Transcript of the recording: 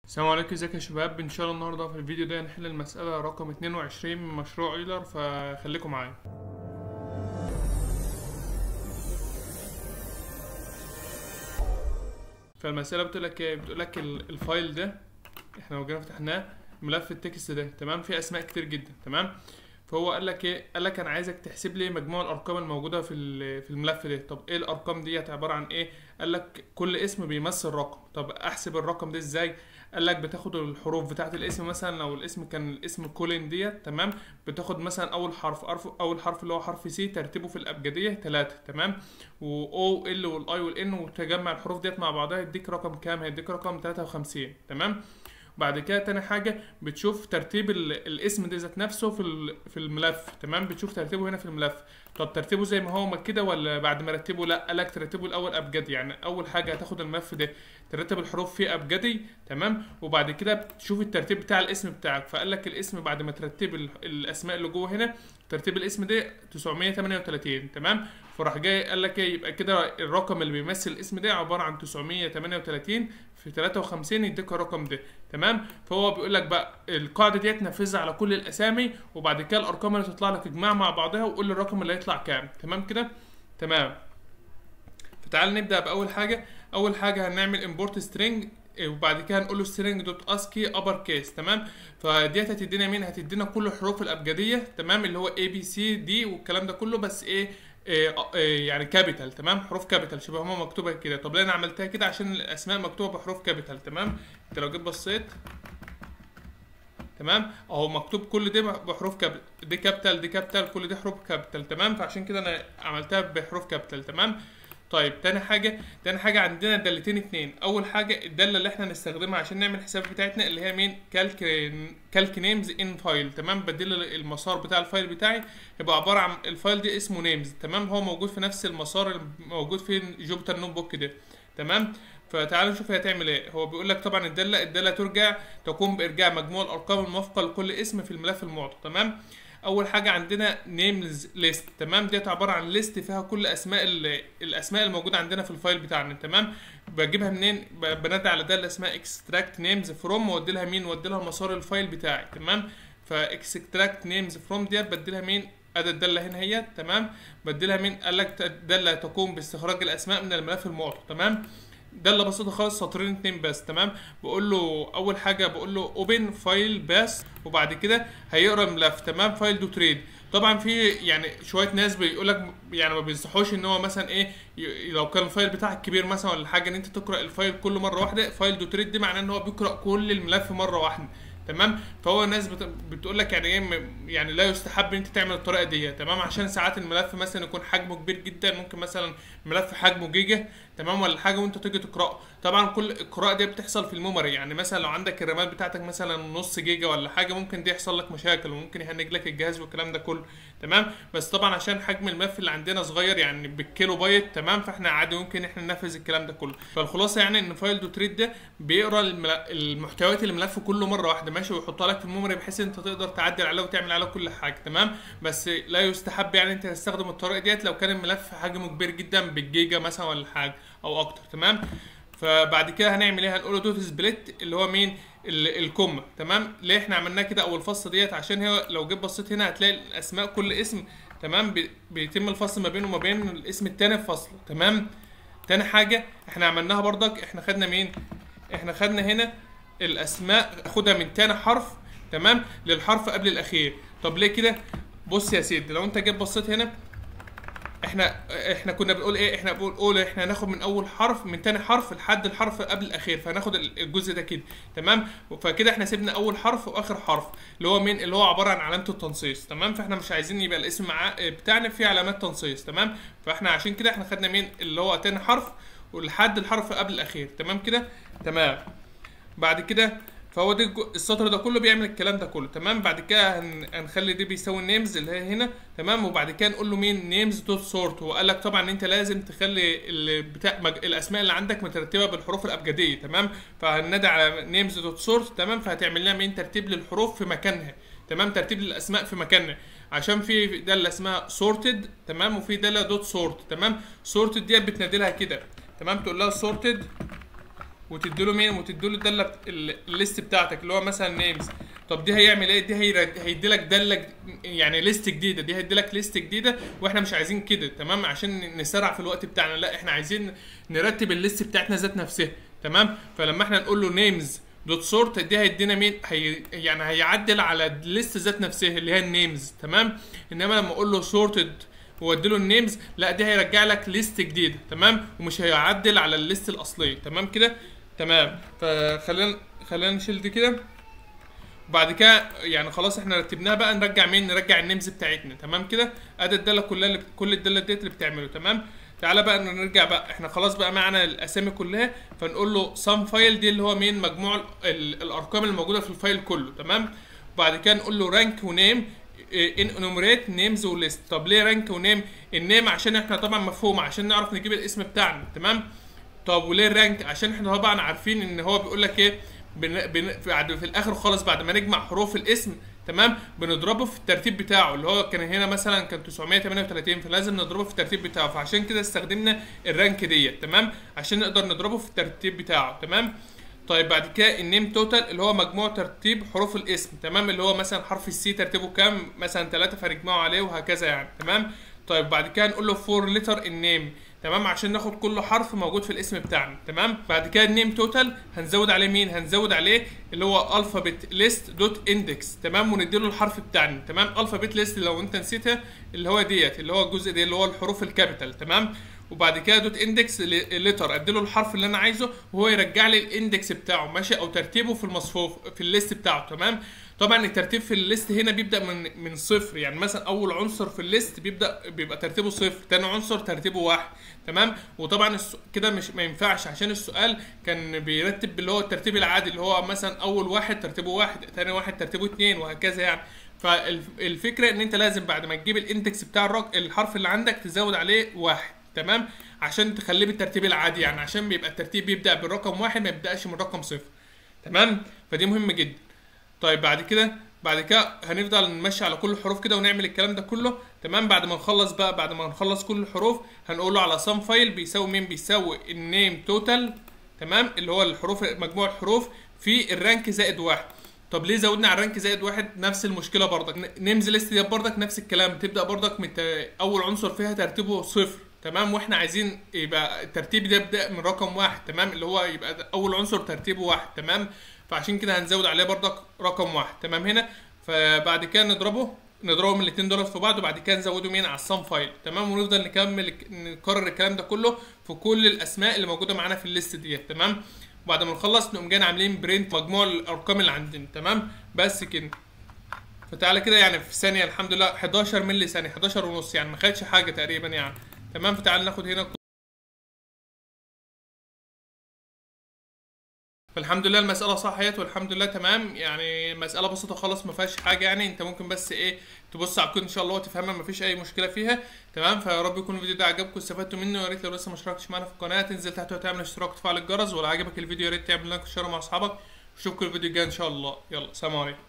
السلام عليكم ازيك يا شباب ان شاء الله النهارده في الفيديو ده هنحل المسألة رقم 22 من مشروع ايلر فخليكم معايا فالمسألة بتقول لك ايه بتقول لك ال- الفايل ده احنا لو جينا فتحناه ملف التكست ده تمام فيه اسماء كتير جدا تمام فهو قال لك ايه قال لك انا عايزك تحسب لي مجموع الارقام الموجوده في ال- في الملف ده طب ايه الارقام ديت عباره عن ايه قال لك كل اسم بيمثل رقم طب احسب الرقم ده ازاي قال لك بتاخد الحروف بتاعت الاسم مثلا لو الاسم كان الاسم كولين ديت تمام بتاخد مثلا اول حرف أرف اول حرف اللي هو حرف سي ترتيبه في الابجديه ثلاثة تمام واو ال والاي والان وتجمع الحروف ديت مع بعضها يديك رقم كام هيديك رقم 53 تمام بعد كده تاني حاجة بتشوف ترتيب ال- الاسم ده ذات نفسه في ال- في الملف تمام بتشوف ترتيبه هنا في الملف طب ترتيبه زي ما هو ما كده ولا بعد ما رتبه لا قالك ترتبه الاول ابجدي يعني اول حاجة هتاخد الملف ده ترتب الحروف فيه ابجدي تمام وبعد كده بتشوف الترتيب بتاع الاسم بتاعك فقال لك الاسم بعد ما ترتب ال- الاسماء اللي جوه هنا ترتيب الاسم ده 938 تمام فراح جاي قال لك ايه يبقى كده الرقم اللي بيمثل الاسم ده عباره عن 938 في 53 يديك الرقم ده تمام فهو بيقول لك بقى القاعده ديت نفذها على كل الاسامي وبعد كده الارقام اللي تطلع لك اجمع مع بعضها وقول لي الرقم اللي هيطلع كام تمام كده تمام فتعال نبدا باول حاجه اول حاجه هنعمل امبورت سترينج وبعد كده هنقول له string دوت اسكي ابر كيس تمام فديت هتدينا مين هتدينا كل الحروف الابجديه تمام اللي هو اي بي سي دي والكلام ده كله بس ايه إيه إيه يعني كابيتال تمام حروف كابيتال شبه هما مكتوبه كده طب ليه انا عملتها كده عشان الاسماء مكتوبه بحروف كابيتال تمام انت لو جيت بصيت تمام اهو مكتوب كل ده بحروف كابيتال دي كابيتال دي كابيتال كل دي حروف كابيتال تمام فعشان كده انا عملتها بحروف كابيتال تمام طيب تاني حاجة تاني حاجة عندنا دالتين اتنين أول حاجة الدالة اللي احنا هنستخدمها عشان نعمل الحساب بتاعتنا اللي هي مين كالك كالك نيمز ان فايل تمام بدل المسار بتاع الفايل بتاعي يبقى عبارة عن الفايل دي اسمه نيمز تمام هو موجود في نفس المسار الموجود في جوبيتر نوت بوك ده تمام فتعالوا نشوف هي هتعمل ايه هو بيقول لك طبعا الداله الداله ترجع تقوم بارجاع مجموع الارقام الموافقه لكل اسم في الملف المعطى تمام اول حاجه عندنا نيمز ليست تمام ديت عباره عن ليست فيها كل اسماء ال- الاسماء الموجوده عندنا في الفايل بتاعنا تمام بجيبها منين ب- بنادي على داله اسمها اكستراكت نيمز فروم وادي لها مين وادي لها مسار الفايل بتاعي تمام فاكستراكت نيمز فروم ديت بدي لها مين ادي الداله هنا هي تمام بدي لها مين قال لك داله تقوم باستخراج الاسماء من الملف المعطى تمام داله بسيطه خالص سطرين اتنين بس تمام بقول له اول حاجه بقول له اوبن فايل بس وبعد كده هيقرا الملف تمام فايل دوت ريد طبعا في يعني شويه ناس بيقول لك يعني ما بينصحوش ان هو مثلا ايه ي- لو كان الفايل بتاعك كبير مثلا ولا حاجه ان انت تقرا الفايل كل مره واحده فايل دوت ريد دي معناه ان هو بيقرا كل الملف مره واحده تمام فهو الناس بت... بتقول لك يعني ايه م- يعني لا يستحب ان انت تعمل الطريقه دي تمام عشان ساعات الملف مثلا يكون حجمه كبير جدا ممكن مثلا ملف حجمه جيجا تمام ولا حاجه وانت تيجي تقراه طبعا كل القراءه دي بتحصل في الميموري يعني مثلا لو عندك الرامات بتاعتك مثلا نص جيجا ولا حاجه ممكن دي يحصل لك مشاكل وممكن يهنج لك الجهاز والكلام ده كله تمام بس طبعا عشان حجم الملف اللي عندنا صغير يعني بالكيلو بايت تمام فاحنا عادي ممكن احنا ننفذ الكلام ده كله فالخلاصه يعني ان فايل دوت ريد ده بيقرا المل- المحتويات الملف كله مره واحده ماشي ويحطها لك في الميموري بحيث انت تقدر تعدل عليه وتعمل عليه كل حاجه تمام بس لا يستحب يعني انت تستخدم الطريقه ديت لو كان الملف حجمه كبير جدا بالجيجا مثلا ولا حاجه او اكتر تمام فبعد كده هنعمل ايه هنقول له دوت سبليت اللي هو مين ال- الكومه تمام ليه احنا عملناه كده او الفصل ديت عشان هو لو جيت بصيت هنا هتلاقي اسماء كل اسم تمام بي- بيتم الفصل ما بينه وما بين الاسم التاني في فصل تمام تاني حاجه احنا عملناها برضك احنا خدنا مين احنا خدنا هنا الاسماء خدها من تاني حرف تمام للحرف قبل الاخير طب ليه كده بص يا سيدي لو انت جيت بصيت هنا احنا احنا كنا بنقول ايه احنا بنقول قول احنا هناخد من اول حرف من تاني حرف لحد الحرف قبل الاخير فهناخد الجزء ده كده تمام فكده احنا سيبنا اول حرف واخر حرف اللي هو مين اللي هو عباره عن علامه التنصيص تمام فاحنا مش عايزين يبقى الاسم مع بتاعنا فيه علامات تنصيص تمام فاحنا عشان كده احنا خدنا مين اللي هو تاني حرف ولحد الحرف قبل الاخير تمام كده تمام بعد كده فهو ده الج- السطر ده كله بيعمل الكلام ده كله تمام بعد كده هن- هنخلي دي بيساوي النيمز اللي هي هنا تمام وبعد كده نقول له مين نيمز دوت سورت هو قال لك طبعا ان انت لازم تخلي ال- بتاع مج... الاسماء اللي عندك مترتبه بالحروف الابجديه تمام فهننادي على نيمز دوت سورت تمام فهتعمل لنا مين ترتيب للحروف في مكانها تمام ترتيب للاسماء في مكانها عشان في داله اسمها سورتد تمام وفي داله دوت سورت تمام سورتد ديت بتنادي لها كده تمام تقول لها سورتد وتديله مين وتديله الداله بت- ال- الليست بتاعتك اللي هو مثلا نيمز طب دي هيعمل ايه دي هيرج- هيدي لك داله ج- يعني ليست جديده دي هيدي لك ليست جديده واحنا مش عايزين كده تمام عشان نسرع في الوقت بتاعنا لا احنا عايزين نرتب الليست بتاعتنا ذات نفسها تمام فلما احنا نقول له نيمز دوت سورت دي هيدينا مين هي يعني هيعدل على الليست ذات نفسها اللي هي النيمز تمام انما لما اقول له سورتد واديله النيمز لا دي هيرجع لك ليست جديده تمام ومش هيعدل على الليست الاصليه تمام كده تمام فخلينا خلينا نشيل دي كده وبعد كده يعني خلاص احنا رتبناها بقى نرجع مين نرجع النيمز بتاعتنا تمام كده ادي الداله كلها اللي كل الداله ديت اللي بتعمله تمام تعالى بقى نرجع بقى احنا خلاص بقى معانا الاسامي كلها فنقول له سم فايل دي اللي هو مين مجموع ال- ال- الارقام الموجوده في الفايل كله تمام وبعد كده نقول له رانك ونيم ان انومريت نيمز وليست طب ليه رانك ونيم النيم عشان احنا طبعا مفهوم عشان نعرف نجيب الاسم بتاعنا تمام طب وليه الرانك عشان احنا طبعا عارفين ان هو بيقول لك ايه بن... بن... بعد في الاخر خالص بعد ما نجمع حروف الاسم تمام بنضربه في الترتيب بتاعه اللي هو كان هنا مثلا كان 938 فلازم نضربه في الترتيب بتاعه فعشان كده استخدمنا الرانك ديت تمام عشان نقدر نضربه في الترتيب بتاعه تمام طيب بعد كده النيم توتال اللي هو مجموع ترتيب حروف الاسم تمام اللي هو مثلا حرف السي ترتيبه كام مثلا ثلاثة فنجمعه عليه وهكذا يعني تمام طيب بعد كده نقول له فور لتر النيم تمام عشان ناخد كل حرف موجود في الاسم بتاعنا تمام بعد كده النيم توتال هنزود عليه مين هنزود عليه اللي هو الفابت ليست دوت اندكس تمام ونديله الحرف بتاعنا تمام الفابت ليست لو انت نسيتها اللي هو ديت اللي هو الجزء ده اللي هو الحروف الكابيتال تمام وبعد كده دوت اندكس لتر اديله الحرف اللي انا عايزه وهو يرجع لي الاندكس بتاعه ماشي او ترتيبه في المصفوف في الليست بتاعه تمام طبعا الترتيب في الليست هنا بيبدا من من صفر يعني مثلا اول عنصر في الليست بيبدا بيبقى ترتيبه صفر تاني عنصر ترتيبه واحد تمام وطبعا الس... كده مش ما ينفعش عشان السؤال كان بيرتب اللي هو الترتيب العادي اللي هو مثلا اول واحد ترتيبه واحد تاني واحد ترتيبه اتنين وهكذا يعني فالفكره ان انت لازم بعد ما تجيب الاندكس بتاع الرق... الحرف اللي عندك تزود عليه واحد تمام عشان تخليه بالترتيب العادي يعني عشان بيبقى الترتيب بيبدا بالرقم واحد ما يبداش من رقم صفر تمام فدي مهم جدا طيب بعد كده بعد كده هنفضل نمشي على كل الحروف كده ونعمل الكلام ده كله تمام بعد ما نخلص بقى بعد ما نخلص كل الحروف هنقول له على سم فايل بيساوي مين بيساوي النيم توتال تمام اللي هو الحروف مجموع الحروف في الرانك زائد واحد طب ليه زودنا على الرانك زائد واحد نفس المشكله برضك نيمز ليست دي برضك نفس الكلام تبدا برضك من ت- اول عنصر فيها ترتيبه صفر تمام واحنا عايزين يبقى الترتيب ده يبدا من رقم واحد تمام اللي هو يبقى اول عنصر ترتيبه واحد تمام فعشان كده هنزود عليه برضك رقم واحد تمام هنا فبعد كده نضربه نضربه من الاثنين دول في بعض وبعد كده نزوده مين على الصم فايل تمام ونفضل نكمل نكرر الكلام ده كله في كل الاسماء اللي موجوده معانا في الليست ديت تمام وبعد ما نخلص نقوم جايين عاملين برنت مجموع الارقام اللي عندنا تمام بس كده فتعالى كده يعني في ثانيه الحمد لله 11 مللي ثانيه 11 ونص يعني ما خدش حاجه تقريبا يعني تمام فتعالى ناخد هنا فالحمد لله المسألة صحيت والحمد لله تمام يعني مسألة بسيطة خالص ما فيهاش حاجة يعني انت ممكن بس ايه تبص على الكود ان شاء الله وتفهمها ما فيش اي مشكلة فيها تمام فيا رب يكون الفيديو ده عجبكم واستفدتوا منه ويا ريت لو لسه ما اشتركتش معانا في القناة تنزل تحت وتعمل اشتراك وتفعل الجرس ولو عجبك الفيديو يا ريت تعمل لايك وشير مع اصحابك اشوفكم الفيديو الجاي ان شاء الله يلا سلام عليكم